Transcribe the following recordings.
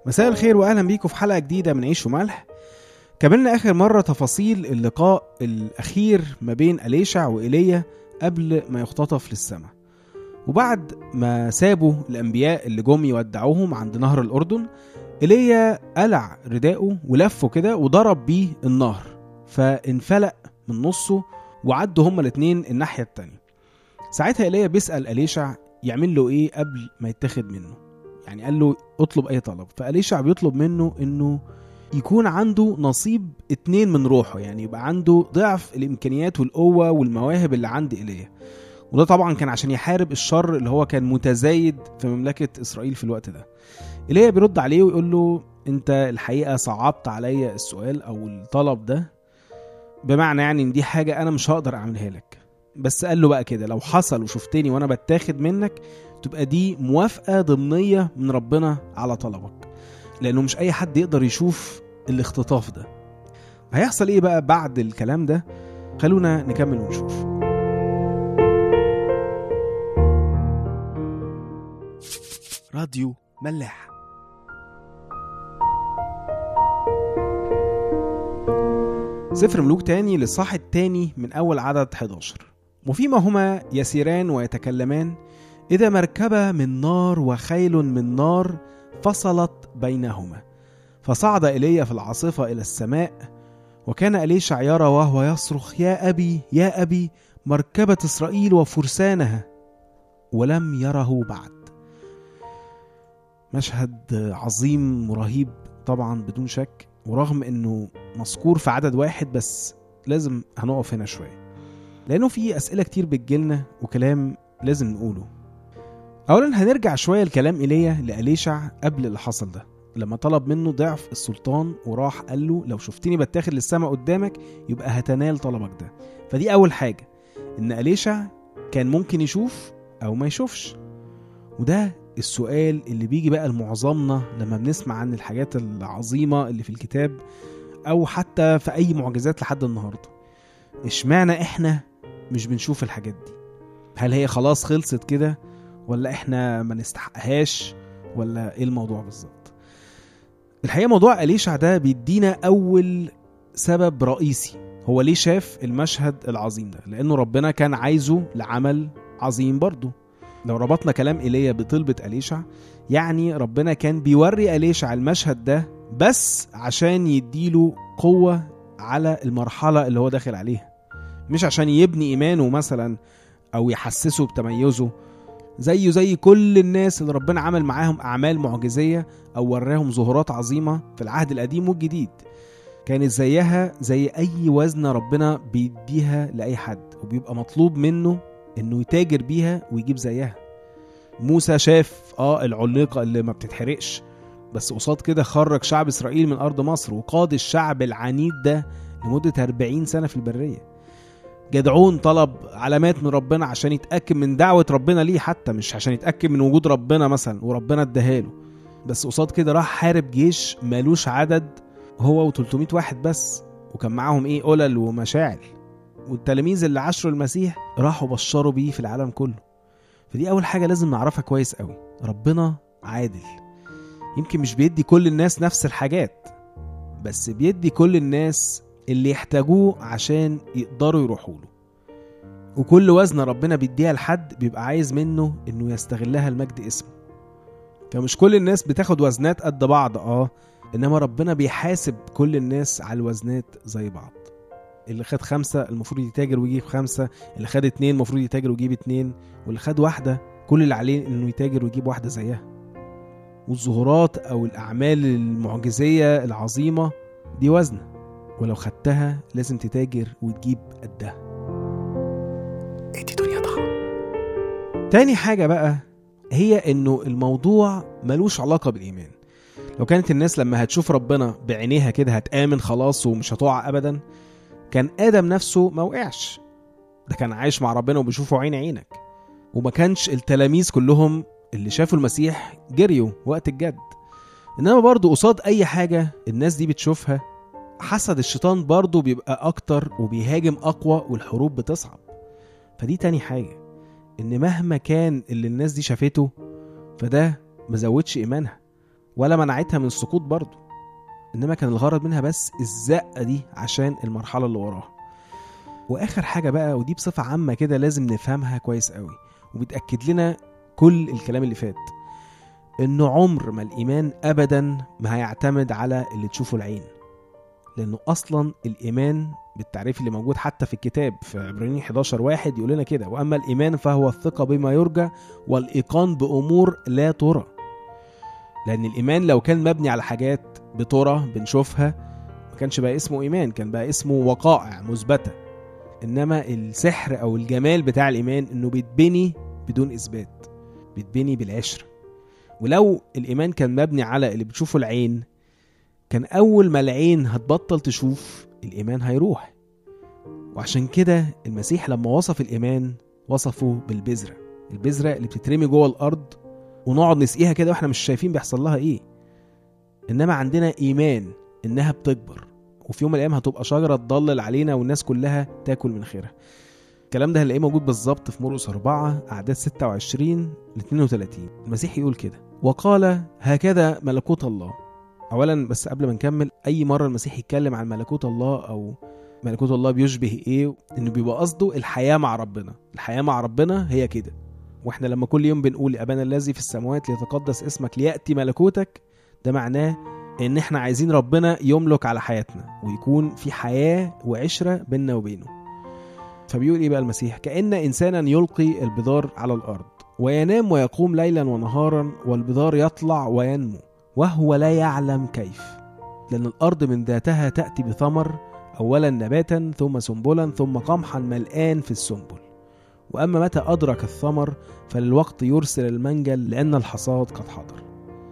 مساء الخير واهلا بيكم في حلقه جديده من عيش وملح كملنا اخر مره تفاصيل اللقاء الاخير ما بين اليشع وايليا قبل ما يختطف للسماء وبعد ما سابوا الانبياء اللي جم يودعوهم عند نهر الاردن ايليا قلع رداءه ولفه كده وضرب بيه النهر فانفلق من نصه وعدوا هما الاتنين الناحيه التانيه ساعتها ايليا بيسال اليشع يعمل له ايه قبل ما يتاخد منه يعني قال له اطلب اي طلب فاليشع بيطلب منه انه يكون عنده نصيب اتنين من روحه يعني يبقى عنده ضعف الامكانيات والقوه والمواهب اللي عند ايليا وده طبعا كان عشان يحارب الشر اللي هو كان متزايد في مملكه اسرائيل في الوقت ده ايليا بيرد عليه ويقول له انت الحقيقه صعبت عليا السؤال او الطلب ده بمعنى يعني ان دي حاجه انا مش هقدر اعملها لك بس قال له بقى كده لو حصل وشفتني وانا بتاخد منك تبقى دي موافقه ضمنيه من ربنا على طلبك لانه مش اي حد يقدر يشوف الاختطاف ده هيحصل ايه بقى بعد الكلام ده خلونا نكمل ونشوف راديو ملاح سفر ملوك تاني للصح التاني من أول عدد 11 وفيما هما يسيران ويتكلمان إذا مركبة من نار وخيل من نار فصلت بينهما فصعد إيليا في العاصفة إلى السماء وكان إليشع يرى وهو يصرخ يا أبي يا أبي مركبة إسرائيل وفرسانها ولم يره بعد مشهد عظيم ورهيب طبعا بدون شك ورغم انه مذكور في عدد واحد بس لازم هنقف هنا شويه لانه في اسئله كتير بتجيلنا وكلام لازم نقوله اولا هنرجع شويه لكلام ايليا لاليشع قبل اللي حصل ده لما طلب منه ضعف السلطان وراح قال له لو شفتني بتاخد للسماء قدامك يبقى هتنال طلبك ده فدي اول حاجه ان اليشع كان ممكن يشوف او ما يشوفش وده السؤال اللي بيجي بقى لمعظمنا لما بنسمع عن الحاجات العظيمة اللي في الكتاب أو حتى في أي معجزات لحد النهاردة اشمعنى إحنا مش بنشوف الحاجات دي هل هي خلاص خلصت كده ولا إحنا ما نستحقهاش ولا إيه الموضوع بالظبط الحقيقة موضوع أليشع ده بيدينا أول سبب رئيسي هو ليه شاف المشهد العظيم ده لأنه ربنا كان عايزه لعمل عظيم برضه لو ربطنا كلام ايليا بطلبة أليشع يعني ربنا كان بيوري أليشع المشهد ده بس عشان يديله قوة على المرحلة اللي هو داخل عليها مش عشان يبني إيمانه مثلا أو يحسسه بتميزه زيه زي كل الناس اللي ربنا عمل معاهم أعمال معجزية أو وراهم ظهورات عظيمة في العهد القديم والجديد كانت زيها زي أي وزنة ربنا بيديها لأي حد وبيبقى مطلوب منه انه يتاجر بيها ويجيب زيها موسى شاف اه العليقه اللي ما بتتحرقش بس قصاد كده خرج شعب اسرائيل من ارض مصر وقاد الشعب العنيد ده لمده 40 سنه في البريه جدعون طلب علامات من ربنا عشان يتاكد من دعوه ربنا ليه حتى مش عشان يتاكد من وجود ربنا مثلا وربنا اداهاله بس قصاد كده راح حارب جيش مالوش عدد هو و300 واحد بس وكان معاهم ايه قلل ومشاعل والتلاميذ اللي عاشروا المسيح راحوا بشروا بيه في العالم كله فدي اول حاجه لازم نعرفها كويس قوي ربنا عادل يمكن مش بيدي كل الناس نفس الحاجات بس بيدي كل الناس اللي يحتاجوه عشان يقدروا يروحوا له وكل وزنة ربنا بيديها لحد بيبقى عايز منه انه يستغلها لمجد اسمه فمش كل الناس بتاخد وزنات قد بعض اه انما ربنا بيحاسب كل الناس على الوزنات زي بعض اللي خد خمسة المفروض يتاجر ويجيب خمسة اللي خد اتنين المفروض يتاجر ويجيب اتنين واللي خد واحدة كل اللي عليه انه يتاجر ويجيب واحدة زيها والظهورات او الاعمال المعجزية العظيمة دي وزنة ولو خدتها لازم تتاجر وتجيب قدها ادي دنيا طعم تاني حاجة بقى هي انه الموضوع ملوش علاقة بالايمان لو كانت الناس لما هتشوف ربنا بعينيها كده هتآمن خلاص ومش هتقع ابدا كان ادم نفسه ما وقعش ده كان عايش مع ربنا وبيشوفه عين عينك وما كانش التلاميذ كلهم اللي شافوا المسيح جريوا وقت الجد انما برضو قصاد اي حاجة الناس دي بتشوفها حسد الشيطان برضو بيبقى اكتر وبيهاجم اقوى والحروب بتصعب فدي تاني حاجة ان مهما كان اللي الناس دي شافته فده مزودش ايمانها ولا منعتها من السقوط برضه انما كان الغرض منها بس الزقه دي عشان المرحله اللي وراها واخر حاجه بقى ودي بصفه عامه كده لازم نفهمها كويس قوي وبتاكد لنا كل الكلام اللي فات انه عمر ما الايمان ابدا ما هيعتمد على اللي تشوفه العين لانه اصلا الايمان بالتعريف اللي موجود حتى في الكتاب في عبرانيين 11 واحد يقول لنا كده واما الايمان فهو الثقه بما يرجى والايقان بامور لا ترى لان الايمان لو كان مبني على حاجات بترى بنشوفها ما كانش بقى اسمه ايمان كان بقى اسمه وقائع مثبته انما السحر او الجمال بتاع الايمان انه بيتبني بدون اثبات بيتبني بالعشره ولو الايمان كان مبني على اللي بتشوفه العين كان اول ما العين هتبطل تشوف الايمان هيروح وعشان كده المسيح لما وصف الايمان وصفه بالبذره البذره اللي بتترمي جوه الارض ونقعد نسقيها كده واحنا مش شايفين بيحصل لها ايه انما عندنا ايمان انها بتكبر وفي يوم من الايام هتبقى شجره تضلل علينا والناس كلها تاكل من خيرها الكلام ده هنلاقيه موجود بالظبط في مرقس 4 اعداد 26 ل 32 المسيح يقول كده وقال هكذا ملكوت الله اولا بس قبل ما نكمل اي مره المسيح يتكلم عن ملكوت الله او ملكوت الله بيشبه ايه انه بيبقى قصده الحياه مع ربنا الحياه مع ربنا هي كده واحنا لما كل يوم بنقول ابانا الذي في السماوات ليتقدس اسمك لياتي ملكوتك ده معناه ان احنا عايزين ربنا يملك على حياتنا ويكون في حياه وعشره بيننا وبينه فبيقول ايه بقى المسيح كان انسانا يلقي البذار على الارض وينام ويقوم ليلا ونهارا والبذار يطلع وينمو وهو لا يعلم كيف لأن الأرض من ذاتها تأتي بثمر أولا نباتا ثم سنبلا ثم قمحا ملآن في السنبل وأما متى أدرك الثمر فللوقت يرسل المنجل لأن الحصاد قد حضر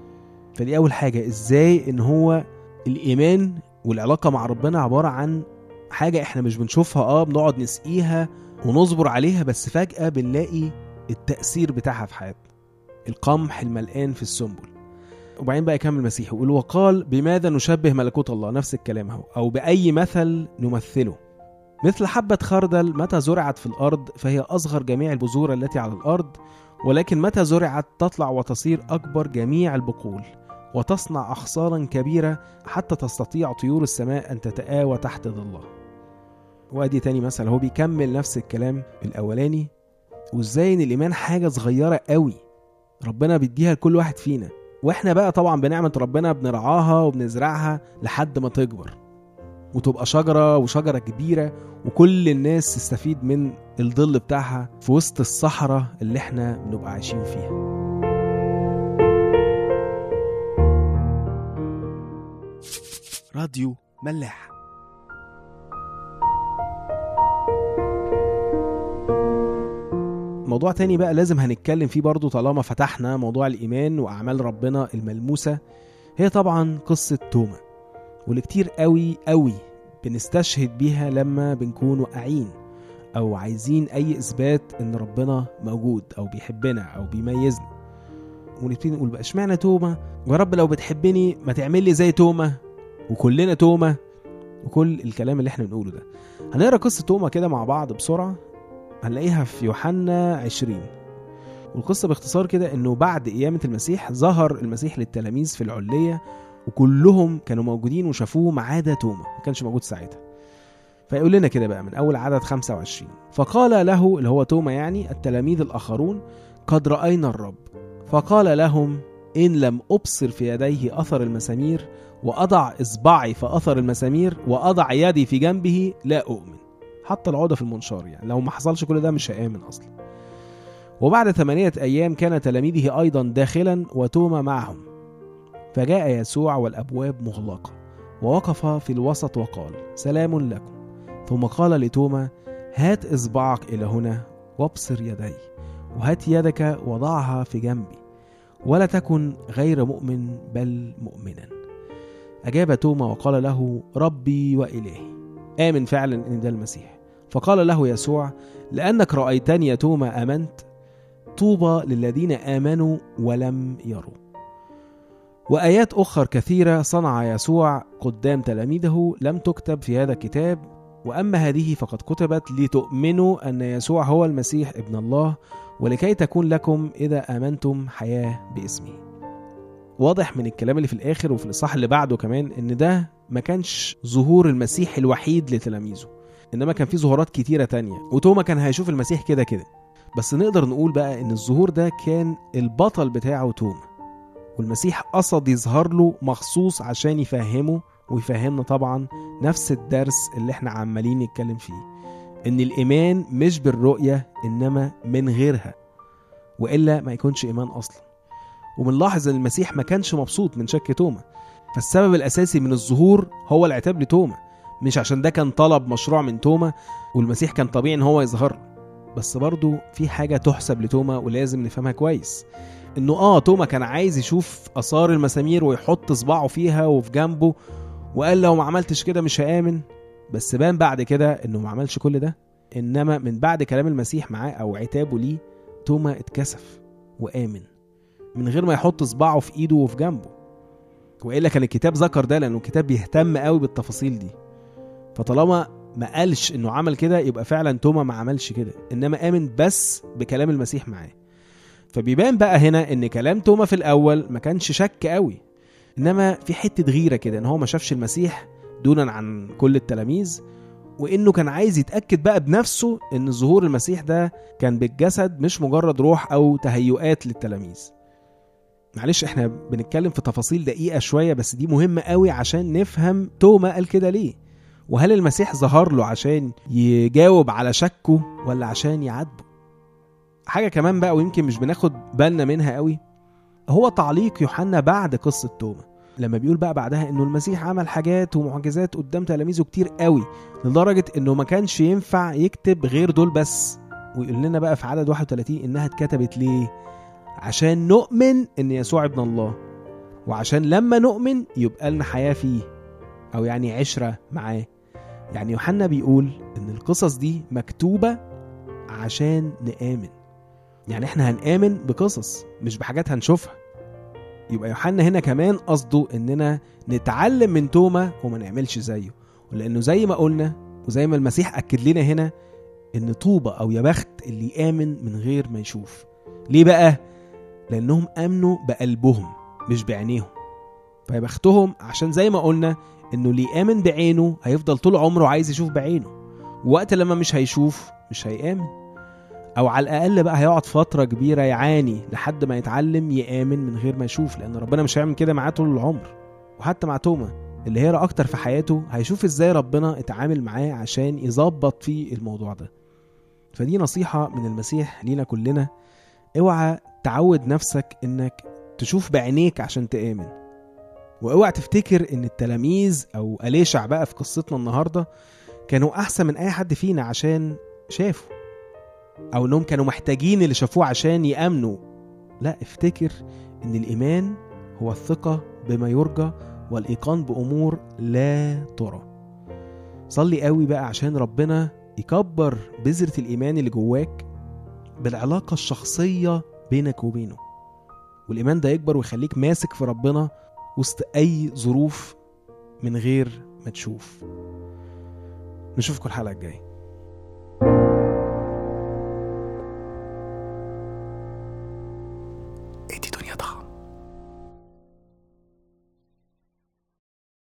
فدي أول حاجة إزاي إن هو الإيمان والعلاقة مع ربنا عبارة عن حاجة إحنا مش بنشوفها آه بنقعد نسقيها ونصبر عليها بس فجأة بنلاقي التأثير بتاعها في حياتنا القمح الملآن في السنبل وبعدين بقى يكمل المسيح يقول وقال بماذا نشبه ملكوت الله نفس الكلام اهو او باي مثل نمثله مثل حبة خردل متى زرعت في الأرض فهي أصغر جميع البذور التي على الأرض ولكن متى زرعت تطلع وتصير أكبر جميع البقول وتصنع أغصانا كبيرة حتى تستطيع طيور السماء أن تتآوى تحت ظلها وادي تاني مثل هو بيكمل نفس الكلام الأولاني وازاي ان الإيمان حاجة صغيرة قوي ربنا بيديها لكل واحد فينا واحنا بقى طبعا بنعمة ربنا بنرعاها وبنزرعها لحد ما تكبر وتبقى شجرة وشجرة كبيرة وكل الناس تستفيد من الظل بتاعها في وسط الصحراء اللي احنا بنبقى عايشين فيها راديو ملاح موضوع تاني بقى لازم هنتكلم فيه برضو طالما فتحنا موضوع الإيمان وأعمال ربنا الملموسة هي طبعا قصة توما واللي كتير قوي قوي بنستشهد بيها لما بنكون واقعين أو عايزين أي إثبات إن ربنا موجود أو بيحبنا أو بيميزنا ونبتدي نقول بقى اشمعنى توما ويا رب لو بتحبني ما تعمل لي زي توما وكلنا توما وكل الكلام اللي احنا بنقوله ده هنقرا قصه توما كده مع بعض بسرعه هنلاقيها في يوحنا 20 والقصة باختصار كده انه بعد قيامة المسيح ظهر المسيح للتلاميذ في العلية وكلهم كانوا موجودين وشافوه ما عدا توما ما كانش موجود ساعتها فيقول لنا كده بقى من اول عدد 25 فقال له اللي هو توما يعني التلاميذ الاخرون قد راينا الرب فقال لهم ان لم ابصر في يديه اثر المسامير واضع اصبعي في اثر المسامير واضع يدي في جنبه لا اؤمن حتى العقده في المنشار يعني لو ما حصلش كل ده مش هآمن اصلا وبعد ثمانية أيام كان تلاميذه أيضا داخلا وتوما معهم فجاء يسوع والأبواب مغلقة ووقف في الوسط وقال سلام لكم ثم قال لتوما هات إصبعك إلى هنا وابصر يدي وهات يدك وضعها في جنبي ولا تكن غير مؤمن بل مؤمنا أجاب توما وقال له ربي وإلهي آمن فعلا إن ده المسيح فقال له يسوع لأنك رأيتني يا توما آمنت طوبى للذين آمنوا ولم يروا وآيات أخر كثيرة صنع يسوع قدام تلاميذه لم تكتب في هذا الكتاب وأما هذه فقد كتبت لتؤمنوا أن يسوع هو المسيح ابن الله ولكي تكون لكم إذا آمنتم حياة باسمه واضح من الكلام اللي في الاخر وفي الاصحاح اللي بعده كمان ان ده ما كانش ظهور المسيح الوحيد لتلاميذه انما كان في ظهورات كتيره تانية وتوما كان هيشوف المسيح كده كده بس نقدر نقول بقى ان الظهور ده كان البطل بتاعه توما والمسيح قصد يظهر له مخصوص عشان يفهمه ويفهمنا طبعا نفس الدرس اللي احنا عمالين نتكلم فيه ان الايمان مش بالرؤيه انما من غيرها والا ما يكونش ايمان اصلا وبنلاحظ ان المسيح ما كانش مبسوط من شك توما فالسبب الاساسي من الظهور هو العتاب لتوما مش عشان ده كان طلب مشروع من توما والمسيح كان طبيعي ان هو يظهر له. بس برضه في حاجه تحسب لتوما ولازم نفهمها كويس انه اه توما كان عايز يشوف اثار المسامير ويحط صباعه فيها وفي جنبه وقال لو ما عملتش كده مش هامن بس بان بعد كده انه ما عملش كل ده انما من بعد كلام المسيح معاه او عتابه ليه توما اتكسف وامن من غير ما يحط صباعه في ايده وفي جنبه والا كان الكتاب ذكر ده لانه الكتاب بيهتم قوي بالتفاصيل دي فطالما ما قالش انه عمل كده يبقى فعلا توما ما عملش كده انما امن بس بكلام المسيح معاه فبيبان بقى هنا ان كلام توما في الاول ما كانش شك قوي انما في حته غيره كده ان هو ما شافش المسيح دونا عن كل التلاميذ وانه كان عايز يتاكد بقى بنفسه ان ظهور المسيح ده كان بالجسد مش مجرد روح او تهيؤات للتلاميذ معلش احنا بنتكلم في تفاصيل دقيقه شويه بس دي مهمه قوي عشان نفهم توما قال كده ليه وهل المسيح ظهر له عشان يجاوب على شكه ولا عشان يعاتبه حاجه كمان بقى ويمكن مش بناخد بالنا منها قوي هو تعليق يوحنا بعد قصه توما لما بيقول بقى بعدها انه المسيح عمل حاجات ومعجزات قدام تلاميذه كتير قوي لدرجه انه ما كانش ينفع يكتب غير دول بس ويقول لنا بقى في عدد 31 انها اتكتبت ليه عشان نؤمن ان يسوع ابن الله وعشان لما نؤمن يبقى لنا حياه فيه او يعني عشره معاه يعني يوحنا بيقول ان القصص دي مكتوبه عشان نآمن يعني احنا هنآمن بقصص مش بحاجات هنشوفها يبقى يوحنا هنا كمان قصده اننا نتعلم من توما وما نعملش زيه ولانه زي ما قلنا وزي ما المسيح اكد لنا هنا ان طوبى او يا بخت اللي يامن من غير ما يشوف ليه بقى لانهم امنوا بقلبهم مش بعينيهم فيا بختهم عشان زي ما قلنا انه اللي يامن بعينه هيفضل طول عمره عايز يشوف بعينه وقت لما مش هيشوف مش هيامن او على الاقل بقى هيقعد فتره كبيره يعاني لحد ما يتعلم يامن من غير ما يشوف لان ربنا مش هيعمل كده معاه طول العمر وحتى مع توما اللي هيقرا اكتر في حياته هيشوف ازاي ربنا اتعامل معاه عشان يظبط في الموضوع ده فدي نصيحه من المسيح لينا كلنا اوعى تعود نفسك انك تشوف بعينيك عشان تامن واوعى تفتكر ان التلاميذ او اليشع بقى في قصتنا النهارده كانوا احسن من اي حد فينا عشان شافوا او انهم كانوا محتاجين اللي شافوه عشان يامنوا لا افتكر ان الايمان هو الثقه بما يرجى والايقان بامور لا ترى صلي قوي بقى عشان ربنا يكبر بذره الايمان اللي جواك بالعلاقه الشخصيه بينك وبينه والايمان ده يكبر ويخليك ماسك في ربنا وسط اي ظروف من غير ما تشوف نشوفكم الحلقه الجايه